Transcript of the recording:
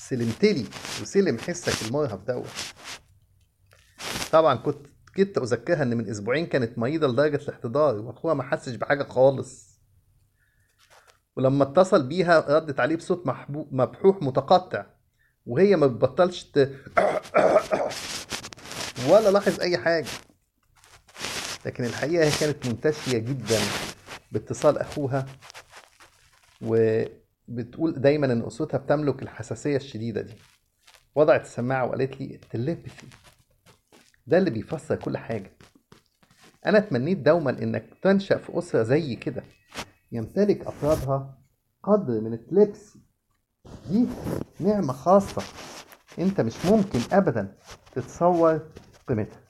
سلمتلي وسلم حسك المرهف دوت طبعا كنت كنت اذكرها ان من اسبوعين كانت مريضه لدرجه الاحتضار واخوها ما حسش بحاجه خالص ولما اتصل بيها ردت عليه بصوت محبو- مبحوح متقطع وهي ما بتبطلش ت... ولا لاحظ اي حاجه لكن الحقيقه هي كانت منتشيه جدا باتصال اخوها وبتقول دايما ان اسرتها بتملك الحساسيه الشديده دي وضعت السماعه وقالت لي التليبثي ده اللي بيفسر كل حاجه انا اتمنيت دوما انك تنشا في اسره زي كده يمتلك افرادها قدر من التليبسي دي نعمه خاصه انت مش ممكن ابدا تتصور قيمتها